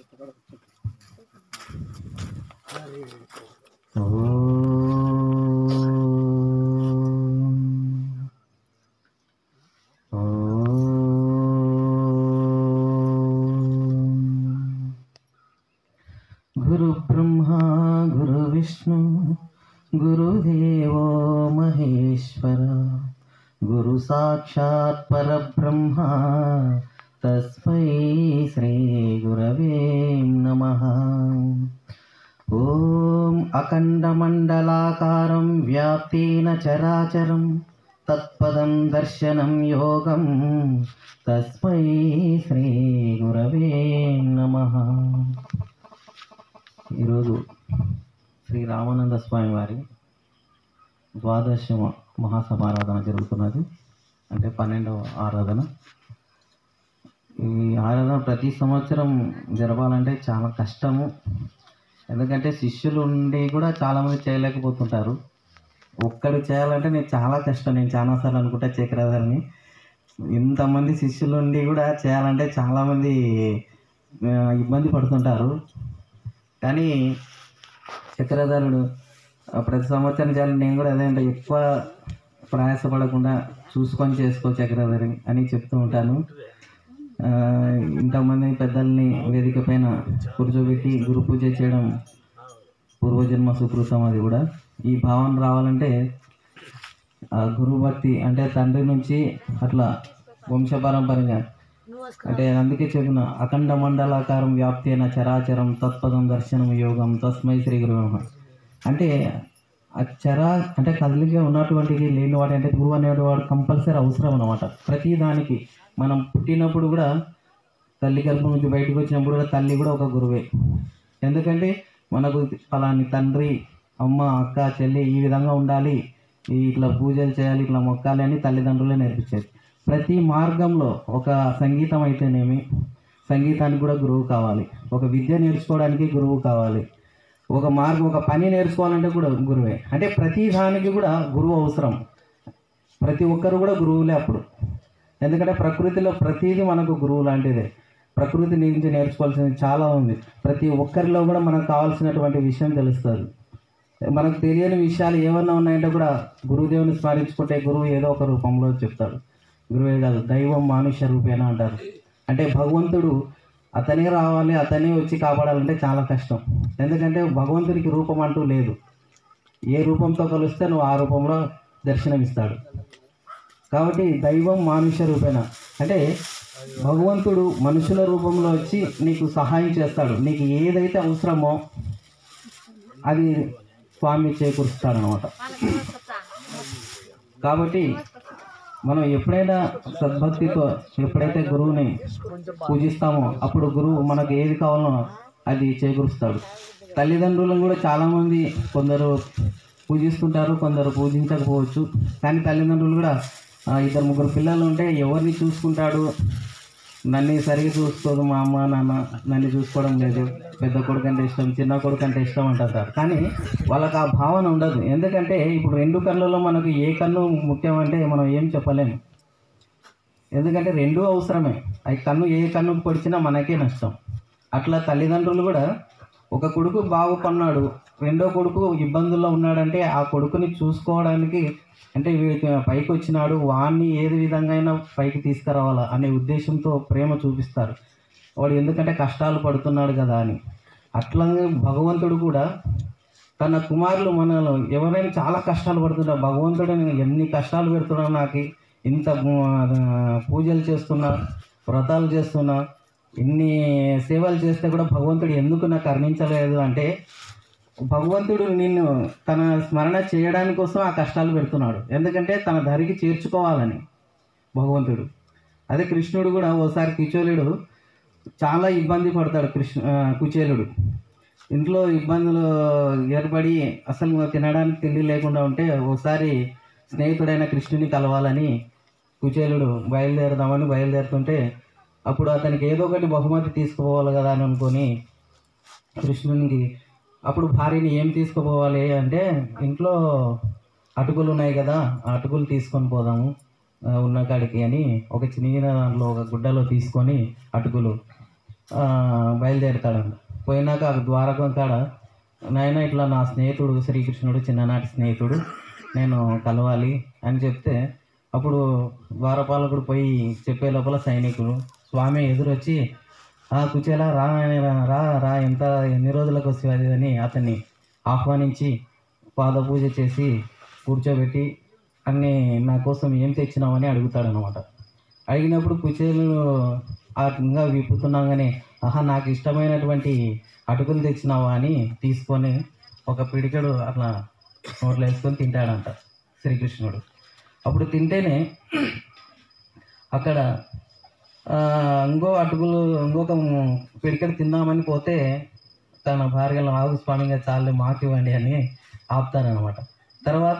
గురు బ్రహ్మ గురు విష్ణు గురుదేవో మహేశ్వర గురు సాక్షాత్ పరబ్రహ్మ తస్మై శ్రీ గురవే నమ ఓం అఖండమండలాకారం వ్యాప్తేన చరాచరం తత్పదం దర్శనం యోగం తస్మై శ్రీ గురవే నమః ఈరోజు శ్రీ రామానంద స్వామి వారి ద్వాదశ మహాసమారాధన జరుగుతున్నది అంటే పన్నెండవ ఆరాధన ఈ ఆరాధన ప్రతి సంవత్సరం జరపాలంటే చాలా కష్టము ఎందుకంటే శిష్యులు ఉండి కూడా చాలామంది చేయలేకపోతుంటారు ఒక్కడు చేయాలంటే నేను చాలా కష్టం నేను చాలాసార్లు అనుకుంటా చక్రధర్ని ఇంతమంది శిష్యులు ఉండి కూడా చేయాలంటే చాలామంది ఆ, ఇబ్బంది పడుతుంటారు కానీ చక్రధరుడు ఆ, ప్రతి సంవత్సరం చేయాలని నేను కూడా అదే అంటే ఎక్కువ ప్రయాసపడకుండా చూసుకొని చేసుకో చక్రధరి అని చెప్తూ ఉంటాను ఆ, ఇంతమంది పెద్దల్ని వేదిక పైన కూర్చోబెట్టి గురు పూజ చేయడం పూర్వజన్మ సుకృతం అది కూడా ఈ భావన రావాలంటే ఆ గురు భక్తి అంటే తండ్రి నుంచి అట్లా వంశపారంపర్యంగా అంటే అందుకే చెప్పిన అఖండ మండలాకారం వ్యాప్తి అయిన చరాచరం తత్పదం దర్శనం యోగం తస్మై శ్రీ గురు నమః. అంటే ఆ చరా అంటే కదలిక ఉన్నటువంటి లేని వాడు అంటే గురువు అనేవాడు కంపల్సరీ అవసరం అన్నమాట ప్రతి దానికి మనం పుట్టినప్పుడు కూడా తల్లి గర్భం నుంచి బయటకు వచ్చినప్పుడు కూడా తల్లి కూడా ఒక గురువే ఎందుకంటే మనకు ఫలాని తండ్రి అమ్మ అక్క చెల్లి ఈ విధంగా ఉండాలి ఈ ఇట్లా పూజలు చేయాలి ఇట్లా మొక్కాలి అని తల్లిదండ్రులే నేర్పించేది ప్రతి మార్గంలో ఒక సంగీతం అయితేనేమి సంగీతానికి కూడా గురువు కావాలి ఒక విద్య నేర్చుకోవడానికి గురువు కావాలి ఒక మార్గం ఒక పని నేర్చుకోవాలంటే కూడా గురువే అంటే ప్రతి దానికి కూడా గురువు అవసరం ప్రతి ఒక్కరు కూడా గురువులే అప్పుడు ఎందుకంటే ప్రకృతిలో ప్రతిదీ మనకు గురువు లాంటిదే ప్రకృతి నుంచి నేర్చుకోవాల్సింది చాలా ఉంది ప్రతి ఒక్కరిలో కూడా మనకు కావాల్సినటువంటి విషయం తెలుస్తుంది మనకు తెలియని విషయాలు ఏమన్నా ఉన్నాయంటే కూడా గురుదేవుని స్మరించుకుంటే గురువు ఏదో ఒక రూపంలో చెప్తాడు గురువే కాదు దైవం మానుష్య రూపేణ అంటారు అంటే భగవంతుడు అతనే రావాలి అతనే వచ్చి కాపాడాలంటే చాలా కష్టం ఎందుకంటే భగవంతుడికి రూపం అంటూ లేదు ఏ రూపంతో కలిస్తే నువ్వు ఆ రూపంలో దర్శనమిస్తాడు కాబట్టి దైవం మానుష్య రూపేణ అంటే భగవంతుడు మనుషుల రూపంలో వచ్చి నీకు సహాయం చేస్తాడు నీకు ఏదైతే అవసరమో అది స్వామి చేకూరుస్తాడనమాట కాబట్టి మనం ఎప్పుడైనా సద్భక్తితో ఎప్పుడైతే గురువుని పూజిస్తామో అప్పుడు గురువు మనకు ఏది కావాలో అది చేకూరుస్తాడు తల్లిదండ్రులను కూడా చాలామంది కొందరు పూజిస్తుంటారు కొందరు పూజించకపోవచ్చు కానీ తల్లిదండ్రులు కూడా ఆ, ఇద్దరు ముగ్గురు పిల్లలు ఉంటే ఎవరిని చూసుకుంటాడు నన్ను సరిగా చూసుకోదు మా అమ్మ నాన్న నన్ను చూసుకోవడం లేదు పెద్ద కొడుకు అంటే ఇష్టం చిన్న కొడుకు అంటే ఇష్టం అంటారు కానీ వాళ్ళకి ఆ భావన ఉండదు ఎందుకంటే ఇప్పుడు రెండు కళ్ళలో మనకు ఏ కన్ను ముఖ్యం అంటే మనం ఏం చెప్పలేము ఎందుకంటే రెండూ అవసరమే అవి కన్ను ఏ కన్నుకు పొడిచినా మనకే నష్టం అట్లా తల్లిదండ్రులు కూడా ఒక కొడుకు బాగుపన్నాడు రెండో కొడుకు ఇబ్బందుల్లో ఉన్నాడంటే ఆ కొడుకుని చూసుకోవడానికి అంటే వీడికి పైకి వచ్చినాడు వాడిని ఏది విధంగా అయినా పైకి తీసుకురావాలా అనే ఉద్దేశంతో ప్రేమ చూపిస్తారు వాడు ఎందుకంటే కష్టాలు పడుతున్నాడు కదా అని అట్లాగే భగవంతుడు కూడా తన కుమారులు మనలో ఎవరైనా చాలా కష్టాలు పడుతున్నారు భగవంతుడు ఎన్ని కష్టాలు పెడుతున్నా నాకు ఇంత ఆ, పూజలు చేస్తున్నా వ్రతాలు చేస్తున్నా ఇన్ని సేవలు చేస్తే కూడా భగవంతుడు ఎందుకు నాకు కరుణించలేదు అంటే భగవంతుడు నిన్ను తన స్మరణ చేయడానికి కోసం ఆ కష్టాలు పెడుతున్నాడు ఎందుకంటే తన ధరికి చేర్చుకోవాలని భగవంతుడు అదే కృష్ణుడు కూడా ఓసారి కిచోలుడు చాలా ఇబ్బంది పడతాడు కృష్ణ ఆ, కుచేలుడు ఇంట్లో ఇబ్బందులు ఏర్పడి అసలు తినడానికి తిండి లేకుండా ఉంటే ఒకసారి స్నేహితుడైన కృష్ణుని కలవాలని కుచేలుడు బయలుదేరదామని బయలుదేరుతుంటే అప్పుడు అతనికి ఏదో ఒకటి బహుమతి తీసుకుపోవాలి కదా అని అనుకొని కృష్ణునికి అప్పుడు భార్యని ఏం తీసుకుపోవాలి అంటే ఇంట్లో అటుకులు ఉన్నాయి కదా ఆ అటుకులు తీసుకొని పోదాము ఆ, ఉన్న కాడికి అని ఒక చిన్న దాంట్లో ఒక గుడ్డలో తీసుకొని అటుకులు ఆ, బయలుదేరుతాడంట పోయినాక ఆ ద్వారకం కాడ నాయన ఇట్లా నా స్నేహితుడు శ్రీకృష్ణుడు చిన్ననాటి స్నేహితుడు నేను కలవాలి అని చెప్తే అప్పుడు ద్వారపాలకుడు పోయి చెప్పే లోపల సైనికులు స్వామి ఎదురొచ్చి ఆ కుచేలా రా నాయనా, రా రా ఎంత ఎన్ని రోజులకు వస్తే అది అని అతన్ని ఆహ్వానించి పాద పూజ చేసి కూర్చోబెట్టి అన్ని నా కోసం ఏం తెచ్చినావని అడుగుతాడు అనమాట అడిగినప్పుడు కుచేలు ఆ ఇంకా విప్పుతున్నాగానే ఆహా నాకు ఇష్టమైనటువంటి అటుకులు తెచ్చినావా అని తీసుకొని ఒక పిడికెడు అట్లా నోట్లో వేసుకొని తింటాడంట శ్రీకృష్ణుడు అప్పుడు తింటేనే అక్కడ ఆ, ఇంకో అటుకులు ఇంకొక పిడికెడు తిందామని పోతే తన భార్యలు ఆగు స్వామిగా చాలే మాకు ఇవ్వండి అని ఆపుతారనమాట తర్వాత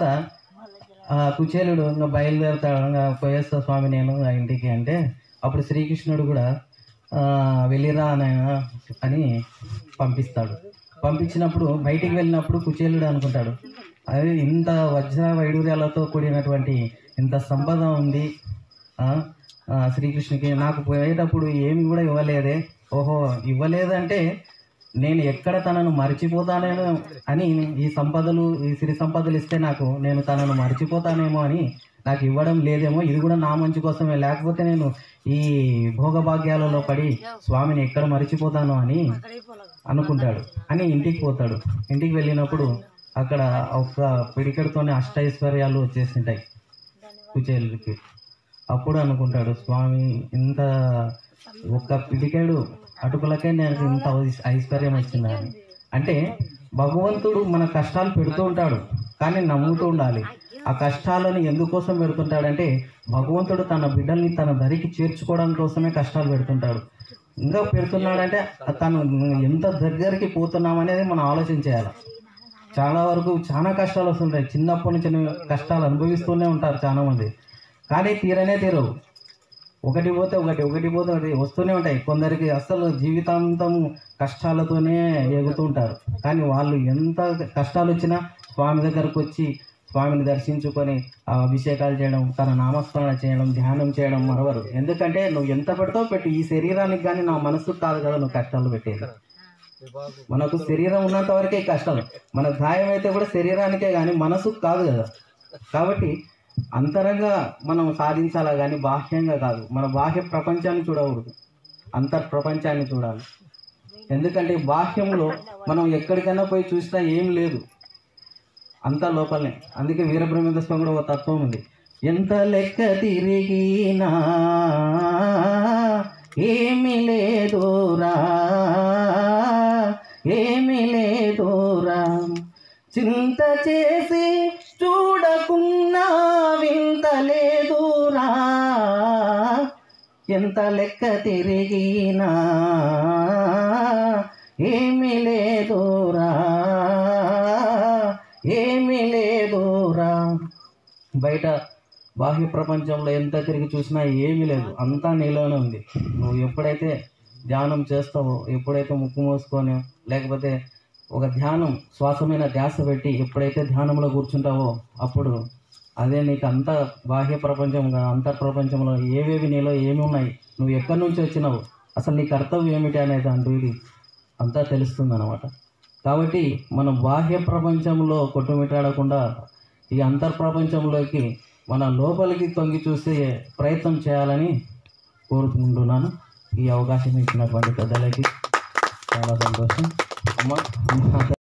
ఆ కుచేలుడు ఇంకా బయలుదేరుతాడు ఇంకా పోయేస్తా స్వామి నేను ఆ ఇంటికి అంటే అప్పుడు శ్రీకృష్ణుడు కూడా ఆ, వెళ్ళిరా నాయన అని పంపిస్తాడు పంపించినప్పుడు బయటికి వెళ్ళినప్పుడు కుచేలుడు అనుకుంటాడు అదే ఇంత వజ్ర వైడూర్యాలతో కూడినటువంటి ఇంత సంపద ఉంది ఆ, ఆ, శ్రీకృష్ణుకి నాకు పోయేటప్పుడు ఏమి కూడా ఇవ్వలేదే ఓహో ఇవ్వలేదంటే నేను ఎక్కడ తనను మర్చిపోతానేమో అని ఈ సంపదలు ఈ సిరి సంపదలు ఇస్తే నాకు నేను తనను మర్చిపోతానేమో అని నాకు ఇవ్వడం లేదేమో ఇది కూడా నా మంచి కోసమే లేకపోతే నేను ఈ భోగభాగ్యాలలో పడి స్వామిని ఎక్కడ మర్చిపోతాను అని అనుకుంటాడు అని ఇంటికి పోతాడు ఇంటికి వెళ్ళినప్పుడు అక్కడ ఒక పిడికెడుతోనే అష్టైశ్వర్యాలు వచ్చేసింటాయి కుచేలుకి అప్పుడు అనుకుంటాడు స్వామి ఇంత ఒక్క పిడికెడు అటుకులకే నాకు ఇంత ఐ- ఐశ్వర్యం వచ్చిందని అంటే భగవంతుడు మన కష్టాలు పెడుతూ ఉంటాడు కానీ నమ్ముతూ ఉండాలి ఆ కష్టాలను ఎందుకోసం పెడుతుంటాడంటే భగవంతుడు తన బిడ్డల్ని తన దరికి చేర్చుకోవడం కోసమే కష్టాలు పెడుతుంటాడు ఇంకా పెడుతున్నాడంటే తను ఎంత దగ్గరికి పోతున్నాం అనేది మనం ఆలోచన చేయాలి చాలా వరకు చాలా కష్టాలు వస్తుంటాయి చిన్నప్పటి నుంచి కష్టాలు అనుభవిస్తూనే ఉంటారు చాలా మంది కానీ తీరనే తీరవు ఒకటి పోతే ఒకటి ఒకటి పోతే ఒకటి వస్తూనే ఉంటాయి కొందరికి అసలు జీవితాంతం కష్టాలతోనే ఎగుతూ ఉంటారు కానీ వాళ్ళు ఎంత కష్టాలు వచ్చినా స్వామి దగ్గరకు వచ్చి స్వామిని దర్శించుకొని ఆ అభిషేకాలు చేయడం తన నామస్మరణ చేయడం ధ్యానం చేయడం మరవరు ఎందుకంటే నువ్వు ఎంత పెడతావు పెట్టు ఈ శరీరానికి కానీ నా మనసుకు కాదు కదా నువ్వు కష్టాలు పెట్టేది మనకు శరీరం ఉన్నంత వరకే కష్టాలు మన గాయం అయితే కూడా శరీరానికే కానీ మనసుకు కాదు కదా కాబట్టి అంతరంగా మనం సాధించాలా కానీ బాహ్యంగా కాదు మన బాహ్య ప్రపంచాన్ని చూడకూడదు అంతర్ ప్రపంచాన్ని చూడాలి ఎందుకంటే బాహ్యంలో మనం ఎక్కడికైనా పోయి చూసినా ఏం లేదు అంతా లోపలనే అందుకే వీరబ్రహ్మేంద్ర స్వామి కూడా ఒక తత్వం ఉంది ఎంత లెక్క తిరిగినా ఏమి లేదురా ఏమి లేదురా చింత చేసి చూడకున్నా వింత లేదురా ఎంత లెక్క తిరిగినా ఏమి లేదురా ఏమి లేదురా బయట బాహ్య ప్రపంచంలో ఎంత తిరిగి చూసినా ఏమీ లేదు అంతా నీలోనే ఉంది నువ్వు ఎప్పుడైతే ధ్యానం చేస్తావో ఎప్పుడైతే ముక్కు మూసుకొని లేకపోతే ఒక ధ్యానం శ్వాస మీద ధ్యాస పెట్టి ఎప్పుడైతే ధ్యానంలో కూర్చుంటావో అప్పుడు అదే నీకు అంత బాహ్య ప్రపంచంగా అంతర్ ప్రపంచంలో ఏవేవి నీలో ఏమి ఉన్నాయి నువ్వు ఎక్కడి నుంచి వచ్చినావు అసలు నీ కర్తవ్యం ఏమిటి అనేది అంటే అంతా తెలుస్తుంది అనమాట కాబట్టి మనం బాహ్య ప్రపంచంలో కొట్టుమిట్టాడకుండా ఈ అంతర్ ప్రపంచంలోకి మన లోపలికి తొంగి చూసే ప్రయత్నం చేయాలని కోరుకుంటున్నాను ఈ అవకాశం ఇచ్చినటువంటి పెద్దలకి చాలా సంతోషం అమ్మ అమ్మ